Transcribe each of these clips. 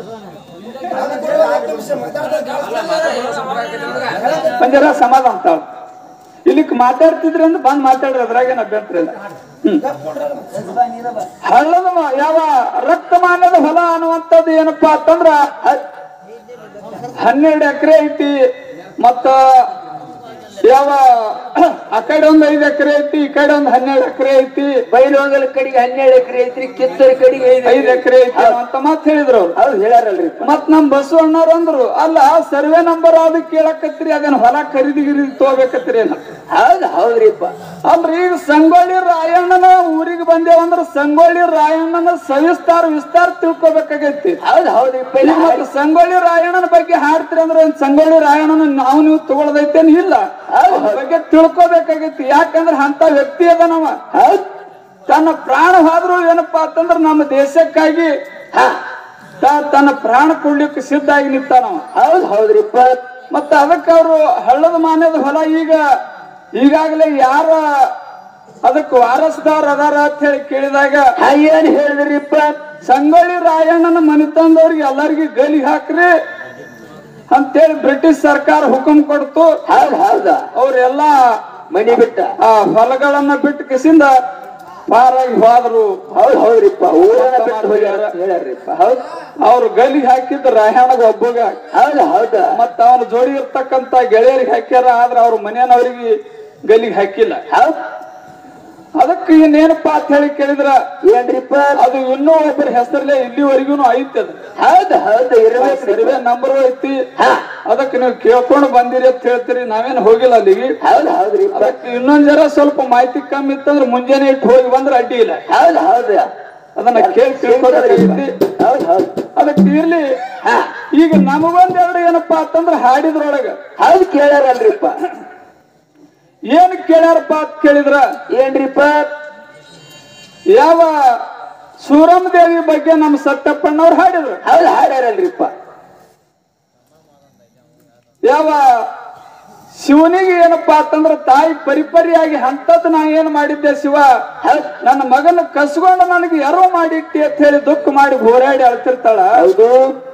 ಒಂದರ ಸಮಾಧಾನ ತಾವ್ ಇಲ್ಲಿಕ್ ಮಾತಾಡ್ತಿದ್ರಿ ಅಂದ್ರೆ ಬಂದ್ ಮಾತಾಡ್ರಿ ಅದ್ರಾಗೇನ್ ಅಭ್ಯಂತರ ಇಲ್ಲ ಹ್ಮ್ ಹಳ್ಳದ ಮ- ಯಾವ ರಕ್ತಮಾನದ ಹೊಲ ಅನ್ನುವಂಥದ್ದು ಏನಪ್ಪಾ ಅಂತಂದ್ರ ಹ- ಹನ್ನೆರಡು ಎಕರೆ ಐತಿ ಮತ್ತ ಯಾವ ಆ ಕಡೆ ಒಂದ್ ಐದ್ ಎಕರೆ ಐತಿ ಈ ಕಡೆ ಒಂದ್ ಹನ್ನೆರಡು ಎಕರೆ ಐತಿ ಬೈಲೋಗಲ ಕಡೆಗೆ ಹನ್ನೆರಡು ಎಕರೆ ಐತ್ರಿ ಕಿತ್ತೂರ ಕಡೆಗೆ ಐದು ಐದ್ ಎಕರೆ ಐತಿ ಅಂತ ಮಾತ್ ಹೇಳಿದ್ರು ಅವ್ರು ಹೌದು ಹೇಳ್ಯಾರಲ್ರಿ ಮತ್ ನಮ್ ಬಸವಣ್ಣವ್ರು ಅಂದ್ರು ಅಲ್ಲ ಸರ್ವೆ ನಂಬರ್ ಅದು ಕೇಳಕತ್ರಿ ಅದೇನ್ ಹೊಲ ಖರೀದಿ ಗಿರೀದಿ ತಗೋಬೇಕತ್ರಿ ಏನ ಹೌದು ಹೌದ್ರಿಪ್ಪ ಅಲ್ರಿ ಈಗ ಸಂಗೊಳ್ಳಿ ರಾಯಣ್ಣನ ಊರಿಗೆ ಬಂದೇವಂದ್ರ ಸಂಗೊಳ್ಳಿ ರಾಯಣ್ಣನ ಸವಿಸ್ತಾರ ವಿಸ್ತಾರ ತಿಳ್ಕೊಬೇಕಾಗೈತಿ ಹೌದು ಹೌದ್ರಿಪ್ಪ ಈಗ ಮತ್ತೆ ಸಂಗೊಳ್ಳಿ ರಾಯಣ್ಣನ ಬಗ್ಗೆ ಹಾಡ್ತೀರಿ ಅಂದ್ರೆ ಏನ್ ಸಂಗೊಳ್ಳಿ ರಾಯಣ್ಣನ ನಾವು ನೀವು ತಗೊಳ್ದೈತೇನ್ ಇಲ್ಲ ಅವ್ನ ಬಗ್ಗೆ ತಿಳ್ಕೊಬೇಕಾಗೈತಿ ಯಾಕಂದ್ರೆ ಅಂತ ವ್ಯಕ್ತಿ ಅದ ನಮ್ಮ ಹೌದು ತನ್ನ ಪ್ರಾಣ ಹೋದ್ರು ಏನಪ್ಪಾ ಅಂತಂದ್ರ ನಮ್ಮ ದೇಶಕ್ಕಾಗಿ ಹಾ ತ- ತನ್ನ ಪ್ರಾಣ ಕೊಡ್ಲಿಕ್ಕೆ ಸಿದ್ಧ ಆಗಿ ನಿಂತಾನವ ಹೌದು ಹೌದ್ರಿಪ್ಪ ಮತ್ತ ಅದಕ್ಕೆ ಅವರು ಹಳ್ಳದ ಮಾನ್ಯದ ಹೊಲ ಈಗ ಈಗಾಗಲೇ ಯಾರ ಅದಕ್ಕೆ ವಾರಸ್ದಾರ ಅದಾರ ಅಂತ ಹೇಳಿ ಕೇಳಿದಾಗ ಹಾ, ಏನ್ ಹೇಳಿದ್ರಿಪ್ಪ ಸಂಗೊಳ್ಳಿ ರಾಯಣ್ಣನ ಮನೆತಂದವ್ರಿಗೆ ಎಲ್ಲರಿಗೂ ಗಲಿ ಹಾಕ್ರಿ ಅಂತೇಳಿ ಬ್ರಿಟಿಷ್ ಸರ್ಕಾರ ಹುಕುಂ ಕೊಡ್ತು ಹೌದು ಹೌದಾ ಅವ್ರೆಲ್ಲ ಮನಿ ಬಿಟ್ಟ ಆ ಹೊಲಗಳನ್ನ ಬಿಟ್ಟು ಕಿಸಿಂದ ಪಾರಾಗಿ ಹೋದ್ರು ಹೌದು ಹೌದ್ರಿಪ್ಪ ಊರನ್ನ ಬಿಟ್ಟು ಹೋಗ್ಯಾರ ಅಂತ ಹೇಳ್ಯಾರ್ರಿಪ್ಪ ಹೌದು ಅವ್ರು ಗಲಿ ಹಾಕಿದ್ದು ರಾಯಣ್ಣಗ ಒಬ್ಬಗ ಹೌದು ಹೌದಾ ಮತ್ತ ಅವನ ಜೋಡಿ ಇರ್ತಕ್ಕಂತ ಗೆಳೆಯರಿಗೆ ಹಾಕ್ಯಾರ ಆದ್ರ ಅವ್ರ ಮನೆಯವ್ರಿಗೆ ಗಲಿಗೆ ಹಾಕಿಲ್ಲ ಹೌದು ಅದಕ್ಕೆ ಇನ್ನೇನಪ್ಪಾ ಅಂತ ಹೇಳಿ ಕೇಳಿದ್ರ ಏನ್ರಿಪ್ಪ ಅದು ಇನ್ನೂ ಒಬ್ಬರ ಹೆಸರಲ್ಲೇ ಇಲ್ಲಿವರೆಗೂ ಐತಿ ಅದು ಹೌದು ಹೌದು ಇರ್ಬೇಕು ಸರ್ವೆ ನಂಬರ್ ಐತಿ ಹಾ ಅದಕ್ಕೆ ನೀವು ಕೇಳ್ಕೊಂಡು ಬಂದಿರಿ ಅಂತ ಹೇಳ್ತೀರಿ ನಾವೇನ್ ಹೋಗಿಲ್ಲ ಅಲ್ಲಿಗೆ ಹೌದು ಹೌದ್ರಿಪ್ಪ ಅದಕ್ಕೆ ಇನ್ನೊಂದ್ ಜರ ಸ್ವಲ್ಪ ಮಾಹಿತಿ ಕಮ್ಮಿ ಇತ್ತಂದ್ರೆ ಮುಂಜಾನೆ ಇಟ್ಟು ಹೋಗಿ ಬಂದ್ರೆ ಅಡ್ಡಿ ಇಲ್ಲ ಹೌದು ಹೌದು ಅದನ್ನ ಕೇಳಿ ತಿಳ್ಕೊಳ್ಬೇಕೈತಿ ಹೌದು ಹೌದು ಅದಕ್ಕೆ ಇರ್ಲಿ ಹಾ ಈಗ ನಮಗೊಂದೆರಡು ಏನಪ್ಪಾ ಅಂತಂದ್ರೆ ಹಾಡಿದ್ರೊಳಗ ಹೌದು ಕೇಳ್ಯಾರಲ್ರಿಪ್ಪ ಏನ್ ಕೇಳ್ಯಾರಪ್ಪ ಅಂತ ಕೇಳಿದ್ರ ಏನ್ರಿಪ್ಪ ಯಾವ ಸೂರಮ್ಮ ದೇವಿ ಬಗ್ಗೆ ನಮ್ಮ ಸತ್ಯಪ್ಪಣ್ಣವ್ರು ಹಾಡಿದ್ರು ಹೌದು ಹಾಡ್ಯಾರಲ್ರಿಪ್ಪ ಯಾವ ಶಿವನಿಗೆ ಏನಪ್ಪಾ ಅಂತಂದ್ರ ತಾಯಿ ಪರಿಪರಿಯಾಗಿ ಅಂತದ್ ನಾ ಏನ್ ಮಾಡಿದ್ದೆ ಶಿವ ಹೌದು ನನ್ನ ಮಗನ ಕಸ್ಕೊಂಡು ನನಗೆ ಯಾರೋ ಮಾಡಿಟ್ಟಿ ಅಂತ ಹೇಳಿ ದುಃಖ ಮಾಡಿ ಹೋರಾಡಿ ಅಳ್ತಿರ್ತಾಳ ಹೌದು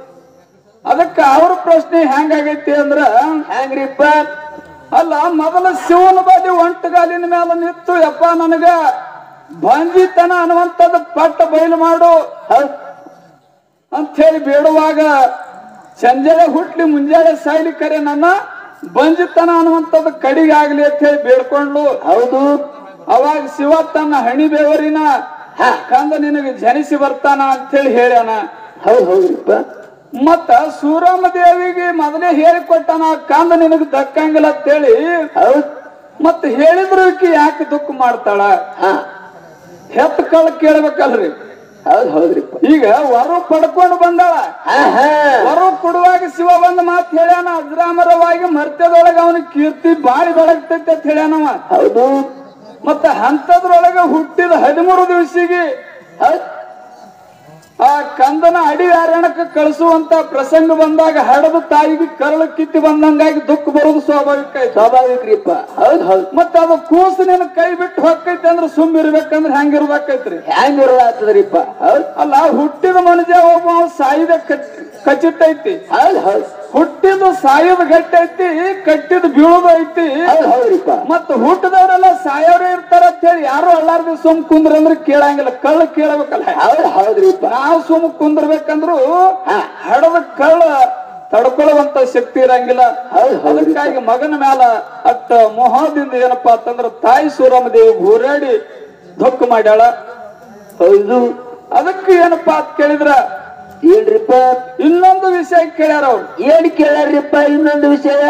ಅದಕ್ಕ ಅವ್ರ ಪ್ರಶ್ನೆ ಹೆಂಗಾಗೈತಿ ಅಂದ್ರ ಹೆಂಗ್ರಿಪ್ಪ ಅಲ್ಲ ಮೊದಲ ಶಿವನ ಬದಿ ಒಂಟಗಾಲಿನ ಮೇಲೆ ನಿಂತು ಯಪ್ಪ ನನಗ ಬಂಜಿತನ ಅನ್ನುವಂಥದ್ದು ಪಟ್ಟ ಬಯಲು ಮಾಡು ಹೌದು ಅಂತ ಹೇಳಿ ಬೇಡುವಾಗ ಸಂಜೆಲೆ ಹುಟ್ಲಿ ಮುಂಜಾನೆ ಸಾಯ್ಲಿ ಕರೆ ನನ್ನ ಬಂಜಿತನ ಅನ್ನುವಂಥದ್ದು ಕಡಿಗೆ ಆಗ್ಲಿ ಅಂತ ಹೇಳಿ ಬೇಡ್ಕೊಂಡ್ಲು ಹೌದು ಅವಾಗ ಶಿವ ತನ್ನ ಹಣಿ ಬೇವರಿನ ಹಾ ಕಂದ ನಿನಗೆ ಜನಿಸಿ ಬರ್ತಾನ ಅಂತ ಹೇಳಿ ಹೇಳ್ಯಾನ ಹೌದು ಹೌದ್ರಿಪ್ಪ ಮತ್ತ ಸೂರಮ್ಮ ದೇವಿಗೆ ಮೊದಲೇ ಹೇಳಿಕೊಟ್ಟಾನ ಕಂದ ನಿನಗೆ ದಕ್ಕಂಗಿಲ್ಲ ಅಂತೇಳಿ ಹೌದು ಮತ್ತ ಹೇಳಿದ್ರು ಈಕಿ ಯಾಕೆ ದುಃಖ ಮಾಡ್ತಾಳ ಹಾ ಹೆತ್ತ ಕಳ್ ಕೇಳ್ಬೇಕಲ್ರಿ ಹೌದು ಹೌದ್ರಿಪ್ಪ ಈಗ ವರ ಪಡ್ಕೊಂಡು ಬಂದಾಳ ಹಾ ಹಾ ವರ ಕೊಡುವಾಗ ಶಿವ ಬಂದ ಮಾತು ಹೇಳ್ಯಾನ ಅಜರಾಮರವಾಗಿ ಮರ್ತ್ಯದೊಳಗ ಅವನ ಕೀರ್ತಿ ಬಾಳಿ ಬೆಳಗ್ತೈತೆ ಅಂತ ಹೇಳ್ಯಾನವ ಹೌದು ಮತ್ತ ಹಂತದ್ರೊಳಗ ಹುಟ್ಟಿದ ಹದಿಮೂರು ದಿವಸಿಗೆ ಹೌದು ಆ ಕಂದನ ಅಡಿ ಅರಣ್ಯಕ್ಕೆ ಕಳಿಸುವಂತ ಪ್ರಸಂಗ ಬಂದಾಗ ಹಡದ ತಾಯಿಗೆ ಕರಳು ಕಿತ್ತಿ ಬಂದಂಗಾಗಿ ದುಃಖ ಬರೋದು ಸ್ವಾಭಾವಿಕ ಆಯ್ತು ಸ್ವಾಭಾವಿಕ್ರಿಪ್ಪ ಹೌದು ಹೌದು ಮತ್ತ ಅದು ಕೂಸು ನಿನ್ನ ಕೈ ಬಿಟ್ಟು ಹೊಕ್ಕೈತಿ ಅಂದ್ರೆ ಸುಮ್ ಇರ್ಬೇಕಂದ್ರೆ ಹೆಂಗಿರ್ಬೇಕೈತ್ರಿ ಹ್ಯಾಂಗ ಇರಲಾಗ್ತದ್ರಿಪ್ಪ ಹೌದು ಅಲ್ಲ ಹುಟ್ಟಿದ ಮನುಜ ಒಬ್ಬ ಅವ ಸಾಯಿದ ಕಚ್- ಖಚಿತ ಐತಿ ಹೌದು ಹೌದು ಹುಟ್ಟಿದ ಸಾಯೋದು ಗಟ್ಟಿ ಐತಿ ಕಟ್ಟಿದ ಬೀಳೋದು ಐತಿ ಹೌದು ಹೌದ್ರಿಪ್ಪ ಮತ್ತ ಹುಟ್ಟಿದವರೆಲ್ಲ ಸಾಯೋರೇ ಇರ್ತಾರ ಅಂತ ಹೇಳಿ ಯಾರು ಅಲ್ಲಾರ್ದು ಸುಮ್ ಕುಂದ್ರ ಅಂದ್ರೆ ಕೇಳಂಗಿಲ್ಲ ಕಳ್ಳ ಕೇಳಬೇಕಲ್ಲ ಹೌದು ಹೌದ್ರಿಪ್ಪ ನಾವು ಸುಮ್ ಕುಂದ್ರಬೇಕಂದ್ರು ಹಾ. ಹಡದ ಕಳ್ಳ ತಡ್ಕೊಳ್ಳುವಂತ ಶಕ್ತಿ ಇರಂಗಿಲ್ಲ ಹೌದು, ಹೌದು. ಅದಕ್ಕಾಗಿ ಮಗನ ಮ್ಯಾಲ ಅತ್ತ ಮೋಹದಿಂದ ಏನಪ್ಪಾ ಅಂತಂದ್ರ ತಾಯಿ ಸೂರಮ್ಮ ದೇವಿ ಹೋರಾಡಿ ದುಃಖ ಮಾಡ್ಯಾಳ ಹೌದು ಅದಕ್ಕೆ ಏನಪ್ಪಾ ಅಂತ ಕೇಳಿದ್ರ ಏನ್ರಿಪ್ಪ ಇನ್ನೊಂದು ವಿಷಯ ಕೇಳ್ಯಾರ ಅವ್ರು ಏನ್ ಕೇಳ್ಯಾರ್ರಿಪ್ಪ ಇನ್ನೊಂದು ವಿಷಯ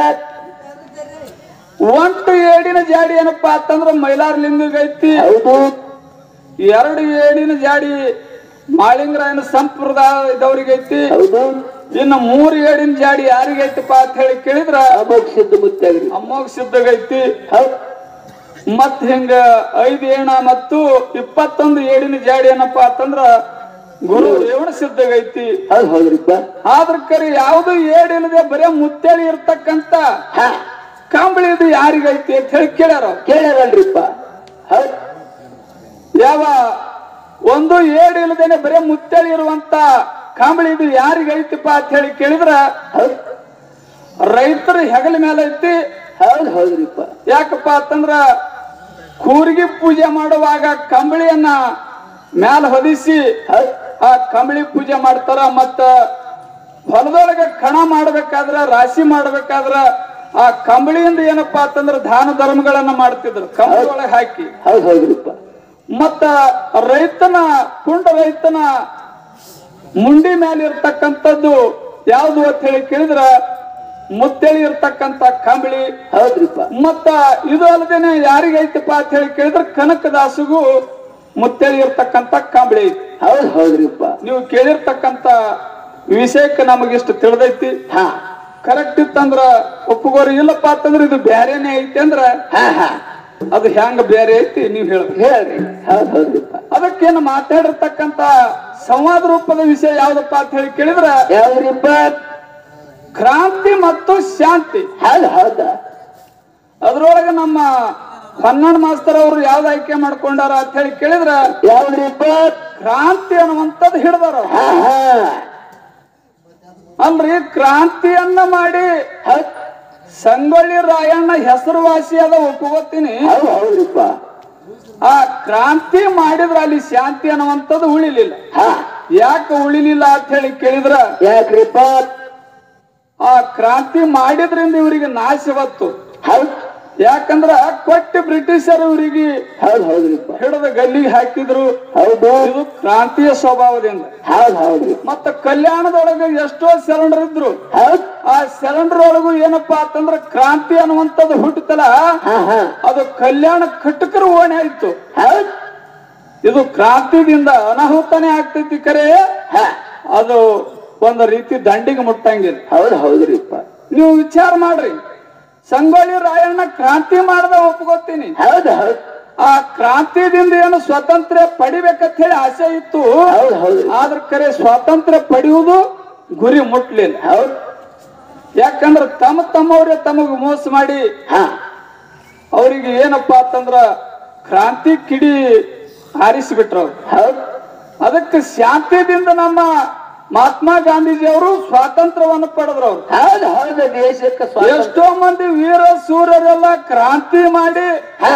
ಒಂಟು ಏಡಿನ ಜಾಡಿ ಏನಪ್ಪಾ ಅಂತಂದ್ರ ಮೈಲಾರ್ ಲಿಂಗೈತಿ ಹೌದು ಎರಡು ಏಡಿನ ಜಾಡಿ ಮಾಳಿಂಗರಾಯನ ಸಂಪ್ರದಾಯದವ್ರಿಗೈತಿ ಹೌದು ಇನ್ನು ಮೂರು ಏಡಿನ ಜಾಡಿ ಯಾರಿಗೈತಪ್ಪ ಅಂತ ಹೇಳಿ ಕೇಳಿದ್ರ ಅಮೋಘ ಸಿದ್ಧ ಮುತ್ತಾಗ್ರಿ ಅಮ್ಮೋಗ ಸಿದ್ಧಗೈತಿ ಹೌದು ಮತ್ ಹಿಂಗ ಐದು ಏಣ ಮತ್ತು ಇಪ್ಪತ್ತೊಂದು ಏಡಿನ ಜಾಡಿ ಏನಪ್ಪಾ ಅಂತಂದ್ರ ಗುರು ರೇವಣ ಸಿದ್ಧಗೈತಿ ಹೌದು ಹೌದ್ರಿಪ್ಪ ಆದ್ರ ಕರೆ ಯಾವ್ದು ಏಡಿಲ್ಲದೆ ಬರೇ ಮುತ್ತೇಳಿ ಇರ್ತಕ್ಕಂತ ಹಾ ಕಾಂಬಳಿ ಇದು ಯಾರಿಗೈತಿ ಅಂತ ಹೇಳಿ ಕೇಳ್ಯಾರ ಅವ್ರು. ಕೇಳ್ಯಾರಲ್ರಿಪ್ಪ ಹೌದು ಯಾವ ಒಂದು ಏಡ್ ಇಲ್ಲದೇನೆ ಬರೇ ಮುತ್ತೇಳಿ ಇರುವಂತ ಕಂಬಳಿ ಇದು ಯಾರಿಗೆ ಐತಿಪ್ಪ ಅಂತ ಹೇಳಿ ಕೇಳಿದ್ರ ಹೌದ್ ರೈತರ ಹೆಗಲ ಮೇಲೆ ಐತಿ ಹೌದ್ ಹೌದ್ರಿಪ್ಪ ಯಾಕಪ್ಪ ಅಂತಂದ್ರ ಕೂರ್ಗಿ ಪೂಜೆ ಮಾಡುವಾಗ ಕಂಬಳಿಯನ್ನ ಮ್ಯಾಲ ಹೊದಿಸಿ ಹೌದ್ ಆ ಕಂಬಳಿ ಪೂಜೆ ಮಾಡ್ತಾರ ಮತ್ತ ಹೊಲದೊಳಗೆ ಕಣ ಮಾಡ್ಬೇಕಾದ್ರ ರಾಶಿ ಮಾಡ್ಬೇಕಾದ್ರ ಆ ಕಂಬಳಿಯಿಂದ ಏನಪ್ಪಾ ಅಂತಂದ್ರ ದಾನ ಧರ್ಮಗಳನ್ನ ಮಾಡ್ತಿದ್ರು ಕಂಬಳಿ ಒಳಗೆ ಹಾಕಿ ಹೌದ್ ಹೌದ್ರಿಪ್ಪ ಮತ್ತ ರೈತನ ಪುಂಡ ರೈತನ ಮುಂಡಿ ಮೇಲೆ ಇರ್ತಕ್ಕಂಥದ್ದು ಯಾವುದು ಅಂತ ಹೇಳಿ ಕೇಳಿದ್ರ ಮುತ್ತೇಳಿ ಇರ್ತಕ್ಕಂಥ ಕಂಬಳಿ ಹೌದ್ರಿಪ್ಪ ಮತ್ತ ಇದು ಅಲ್ಲದೇನೆ ಯಾರಿಗೆ ಐತಪ್ಪ ಅಂತ ಹೇಳಿ ಕೇಳಿದ್ರೆ ಕನಕದಾಸಗೂ ಮುತ್ತೇಳಿ ಇರ್ತಕ್ಕಂಥ ಕಂಬಳಿ ಐತಿ ಹೌದ್ ಹೌದ್ರಿಪ್ಪ ನೀವು ಕೇಳಿರ್ತಕ್ಕಂಥ ವಿಷಯಕ್ಕೆ ನಮಗಿಷ್ಟು ತಿಳಿದೈತಿ ಹಾ ಕರೆಕ್ಟ್ ಇತ್ತಂದ್ರ ಒಪ್ಪುಗೋರಿ ಇಲ್ಲಪ್ಪ ಅಂತಂದ್ರ ಇದು ಬ್ಯಾರೇನೆ ಐತಿ ಅಂದ್ರ ಹಾ ಹಾ ಅದು ಹೆಂಗ ಬೇರೆ ಐತಿ ನೀವು ಹೇಳ್ಬೇಕು ಹೇಳ್ರಿ ಹೌದ್ ಹೌದ್ರಿಪ್ಪ ಅದಕ್ಕೇನು ಮಾತಾಡಿರ್ತಕ್ಕಂಥ ಸಂವಾದ ರೂಪದ ವಿಷಯ ಯಾವ್ದಪ್ಪ ಅಂತ ಹೇಳಿ ಕೇಳಿದ್ರ ಯಾವ್ದ್ರಿಪ್ಪ ಕ್ರಾಂತಿ ಮತ್ತು ಶಾಂತಿ ಹೌದ್ ಹೌದ ಅದ್ರೊಳಗೆ ನಮ್ಮ ಹನ್ನೊಂದು ಮಾಸ್ತರ್ ಅವರು ಯಾವ್ದು ಆಯ್ಕೆ ಮಾಡ್ಕೊಂಡಾರ ಅಂತ ಹೇಳಿ ಕೇಳಿದ್ರ ಯಾವ್ದ್ರಿಪ್ಪ ಕ್ರಾಂತಿ ಅನ್ನುವಂಥದ್ದು ಹಿಡ್ದಾರ ಅವ್ರು. ಹಾ ಹಾ ಅಲ್ರಿ ಕ್ರಾಂತಿಯನ್ನ ಮಾಡಿ ಹೌದ್ ಸಂಗೊಳ್ಳಿ ರಾಯಣ್ಣ ಹೆಸರುವಾಸಿಯಾದ ಒಪ್ಕೋತೀನಿ ಹೌದ್ ಹೌದ್ರಿಪ್ಪ ಆ ಕ್ರಾಂತಿ ಮಾಡಿದ್ರ ಅಲ್ಲಿ ಶಾಂತಿ ಅನ್ನುವಂಥದ್ದು ಉಳಿಲಿಲ್ಲ ಹಾ ಯಾಕೆ ಉಳಿಲಿಲ್ಲ ಅಂತ ಹೇಳಿ ಕೇಳಿದ್ರ ಯಾಕ್ರಿಪ್ಪ ಆ ಕ್ರಾಂತಿ ಮಾಡಿದ್ರಿಂದ ಇವರಿಗೆ ನಾಶವತ್ತು ಹೌದ್ ಯಾಕಂದ್ರ ಕೊಟ್ಟಿ ಬ್ರಿಟಿಷರು ಇವರಿಗೆ ಹೌದ್ ಹೌದ್ರಿಪ್ಪ ಹಿಡಿದ ಗಲ್ಲಿಗೆ ಹಾಕಿದ್ರು ಹೌದು ಇದು ಕ್ರಾಂತಿಯ ಸ್ವಭಾವದಿಂದ ಹೌದ್ ಹೌದ್ರಿ ಮತ್ತ ಕಲ್ಯಾಣದೊಳಗೆ ಎಷ್ಟೋ ಸಿಲಿಂಡರ್ ಇದ್ರು ಹೌದ್ ಆ ಸಿಲಿಂಡರ್ ಒಳಗೂ ಏನಪ್ಪಾ ಅಂತಂದ್ರ ಕ್ರಾಂತಿ ಅನ್ನುವಂಥದ್ದು ಹುಟ್ಟುತ್ತಲ್ಲ ಹಾ ಹಾ ಅದು ಕಲ್ಯಾಣ ಕಟಕರ ಓಣೆ ಆಯ್ತು ಹೌದ್ ಇದು ಕ್ರಾಂತಿದಿಂದ ಅನಾಹುತನೇ ಆಗ್ತೈತಿ ಕರೆ ಹಾ ಅದು ಒಂದು ರೀತಿ ದಂಡಿಗೆ ಮುಟ್ಟಂಗಿಲ್ಲ ಹೌದ್ ಹೌದ್ರಿಪ್ಪ ನೀವು ವಿಚಾರ ಮಾಡ್ರಿ ಸಂಗೊಳ್ಳಿ ರಾಯಣ್ಣ ಕ್ರಾಂತಿ ಮಾಡ್ದ ಒಪ್ಕೋತೀನಿ ಹೌದ್ ಹೌದ್ ಆ ಕ್ರಾಂತಿದಿಂದ ಏನು ಸ್ವಾತಂತ್ರ್ಯ ಪಡಿಬೇಕಂತ ಹೇಳಿ ಆಸೆ ಇತ್ತು ಹೌದ್ ಹೌದ್ರಿ ಆದ್ರ ಕರೆ ಸ್ವಾತಂತ್ರ್ಯ ಪಡೆಯುವುದು ಗುರಿ ಮುಟ್ಲಿಲ್ಲ ಹೌದ್ ಯಾಕಂದ್ರ ತಮ್ಮ ತಮ್ಮವ್ರೆ ತಮಗ ಮೋಸ ಮಾಡಿ ಹಾ ಅವರಿಗೆ ಏನಪ್ಪಾ ಅಂತಂದ್ರ ಕ್ರಾಂತಿ ಕಿಡಿ ಹಾರಿಸಿಬಿಟ್ರು ಅವ್ರು ಹೌದ್ ಅದಕ್ಕೆ ಶಾಂತಿದಿಂದ ನಮ್ಮ ಮಹಾತ್ಮ ಗಾಂಧೀಜಿ ಅವರು ಸ್ವಾತಂತ್ರ್ಯವನ್ನು ಪಡೆದ್ರು ಅವ್ರು ಹೌದ್ ಹೌದು ದೇಶಕ್ಕೆ ಸ್ವಾತಂತ್ರ್ಯ ಎಷ್ಟೋ ಮಂದಿ ವೀರ ಸೂರ್ಯರೆಲ್ಲ ಕ್ರಾಂತಿ ಮಾಡಿ ಹಾ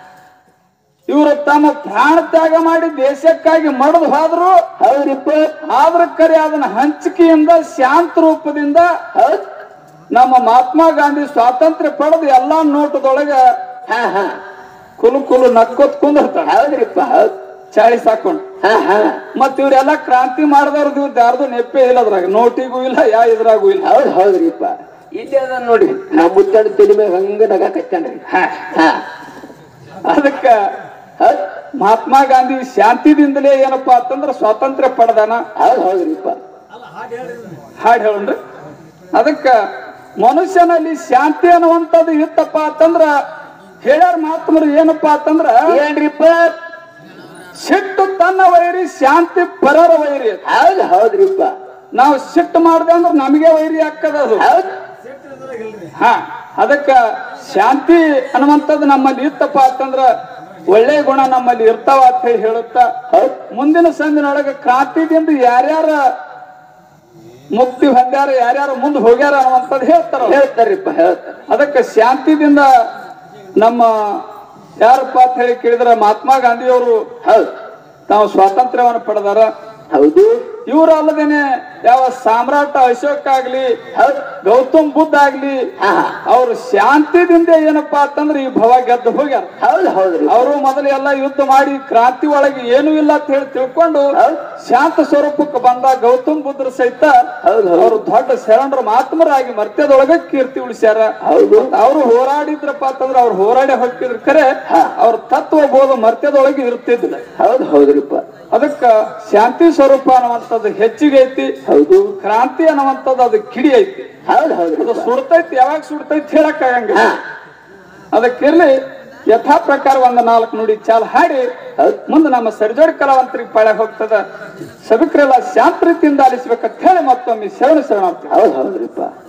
ಇವರು ತಮ್ಮ ಪ್ರಾಣ ತ್ಯಾಗ ಮಾಡಿ ದೇಶಕ್ಕಾಗಿ ಮಡಿದು ಹೋದ್ರು ಹೌದ್ರಿಪ್ಪ ಆದ್ರ ಕರೆ ಅದನ್ನ ಹಂಚಿಕೆಯಿಂದ ಶಾಂತ ರೂಪದಿಂದ ಹೌದ್ ನಮ್ಮ ಮಹಾತ್ಮ ಗಾಂಧಿ ಸ್ವಾತಂತ್ರ್ಯ ಪಡೆದು ಎಲ್ಲಾ ನೋಟದೊಳಗ ಹಾ ಹಾ ಕುಲು ಕುಲು ನಕ್ಕೋತ್ ಕುಂದಿರ್ತಾರ ಹೌದ್ರಿಪ್ಪ ಹೌದ್ ಚಾಳಿ ಸಾಕೊಂಡು ಹಾ ಹಾ ಮತ್ ಇವ್ರೆಲ್ಲ ಕ್ರಾಂತಿ ಮಾಡಿದವ್ರದ್ದು ಇವ್ರದ್ದು ಯಾರ್ದು ನೆಪ್ಪೆ ಇಲ್ಲ ಅದ್ರಾಗ ನೋಟಿಗೂ ಇಲ್ಲ ಯಾ ಇದ್ರಾಗೂ ಇಲ್ಲ ಹೌದ್ ಹೌದ್ರಿಪ್ಪ ಇಲ್ಲಿ ಅದ ನೋಡಿ ನಾ ಮುತ್ತಡ ತಲೆ ಮ್ಯಾಗ ಹಂಗ ನಗ ಕಚ್ಚನ್ರಿ ಹಾ. ಹಾ ಅದಕ್ಕ ಹೌದ್ ಮಹಾತ್ಮ ಗಾಂಧಿ ಶಾಂತಿದಿಂದಲೇ ಏನಪ್ಪಾ ಅಂತಂದ್ರ ಸ್ವಾತಂತ್ರ್ಯ ಪಡೆದಾನ ಹೌದ್ ಹೌದ್ರಿಪ್ಪ ಹಾಡ್ ಹೇಳನ್ರಿ ಅದಕ್ಕ ಮನುಷ್ಯನಲ್ಲಿ ಶಾಂತಿ ಅನ್ನುವಂಥದ್ದು ಇತ್ತಪ್ಪ ಅಂತಂದ್ರ ಹೇಳ್ಯಾರ ಮಹಾತ್ಮರು ಏನಪ್ಪಾ ಅಂತಂದ್ರ ಏನ್ರಿಪ್ಪ ಸಿಟ್ಟು ತನ್ನ ವೈರಿ ಶಾಂತಿ ಪರರ ವೈರಿ ಅಂತ. ಹೌದ್ ಹೌದ್ರಿಪ್ಪ ನಾವು ಸಿಟ್ಟು ಮಾಡ್ದೆ ಅಂದ್ರೆ ನಮಗೆ ವೈರಿ ಆಗ್ತದ ಅದು ಹೌದ್ ಹಾ ಅದಕ್ಕ ಶಾಂತಿ ಅನ್ನುವಂಥದ್ದು ನಮ್ಮಲ್ಲಿ ಇತ್ತಪ್ಪ ಅಂತಂದ್ರ ಒಳ್ಳೆ ಗುಣ ನಮ್ಮಲ್ಲಿ ಇರ್ತಾವ ಅಂತ ಹೇಳಿ ಹೇಳುತ್ತಾ ಹೌದ್ ಮುಂದಿನ ಸಂದಿನೊಳಗ ಕ್ರಾಂತಿದಿಂದ ಯಾರ್ಯಾರ ಮುಕ್ತಿ ಹೊಂದ್ಯಾರ ಯಾರ್ಯಾರು ಮುಂದೆ ಹೋಗ್ಯಾರ ಅನ್ನುವಂಥದ್ದು ಹೇಳ್ತಾರ ಅವ್ರು. ಹೇಳ್ತಾರಿಪ್ಪ ಹೇಳ್ತಾರ ಅದಕ್ಕೆ ಶಾಂತಿದಿಂದ ನಮ್ಮ ಯಾರಪ್ಪ ಅಂತ ಹೇಳಿ ಕೇಳಿದ್ರ ಮಹಾತ್ಮ ಗಾಂಧಿಯವರು ಹೌದ್ ತಾವು ಸ್ವಾತಂತ್ರ್ಯವನ್ನು ಪಡೆದಾರ ಹೌದು ಇವರು ಅಲ್ಲದೇನೆ ಯಾವ ಸಾಮ್ರಾಟ ಅಶೋಕ್ ಆಗ್ಲಿ ಹೌದ್ ಗೌತಮ್ ಬುದ್ಧ ಆಗ್ಲಿ ಹಾ ಹಾ ಅವ್ರು ಶಾಂತಿದಿಂದ ಏನಪ್ಪಾ ಅಂತಂದ್ರೆ ಈ ಭವ ಗೆದ್ದು ಹೋಗ್ಯಾರ ಹೌದ್ ಹೌದ್ರಿ ಅವರು ಮೊದಲು ಎಲ್ಲ ಯುದ್ಧ ಮಾಡಿ ಕ್ರಾಂತಿ ಒಳಗೆ ಏನೂ ಇಲ್ಲ ಅಂತ ಹೇಳಿ ತಿಳ್ಕೊಂಡು ಹೌದ್ ಶಾಂತ ಸ್ವರೂಪಕ್ಕೆ ಬಂದ ಗೌತಮ್ ಬುದ್ಧರ ಸಹಿತ ಹೌದ್ ಹೌದ್ ಅವರು ದೊಡ್ಡ ಶರಣರ ಮಹಾತ್ಮರಾಗಿ ಮರ್ತ್ಯದೊಳಗ ಕೀರ್ತಿ ಉಳಿಸ್ಯಾರ ಹೌದು ಅವರು ಹೋರಾಡಿದ್ರಪ್ಪ ಅಂತಂದ್ರೆ ಅವ್ರು ಹೋರಾಡಿ ಹೋಗ್ತಿದ್ರ ಖರೆ ಹಾ. ಅವ್ರ ತತ್ವ ಬೋಧ ಮರ್ತ್ಯದೊಳಗೆ ಇರ್ತಿದ್ದಿಲ್ಲ ಹೌದ್ ಹೌದ್ರಿಪ್ಪ ಅದಕ್ಕ ಶಾಂತಿ ಸ್ವರೂಪ ಅನ್ನುವಂಥದ್ದು ಹೆಚ್ಚಿಗೆ ಐತಿ ಹೌದು ಕ್ರಾಂತಿ ಅನ್ನುವಂಥದ್ದು ಅದು ಕಿಡಿ ಐತಿ ಹೌದ್ ಹೌದ್ರಿ ಅದು ಸುಡ್ತೈತಿ ಯಾವಾಗ ಸುಡ್ತೈತಿ ಹೇಳಕ್ ಆಗಂಗಿಲ್ಲ ಹಾ ಅದಕ್ಕಿರ್ಲಿ ಯಥಾ ಪ್ರಕಾರ ಒಂದು ನಾಲ್ಕು ನುಡಿ ಚಾಲ್ ಹಾಡಿ ಹೌದ್ ಮುಂದೆ ನಮ್ಮ ಸರ್ಜೋಡಿ ಕಲಾವಂತರಿಗೆ ಪಾಳ್ಯ ಹೋಗ್ತದ ಸಭಿಕರೆಲ್ಲ ಶಾಂತ ರೀತಿಯಿಂದ ಆಲಿಸ್ಬೇಕಂತ ಹೇಳಿ ಮತ್ತೊಮ್ಮೆ ಶರಣ ಶರಣಾರ್ಥಿ ಹೌದ್ ಹೌದ್ರಿಪ್ಪ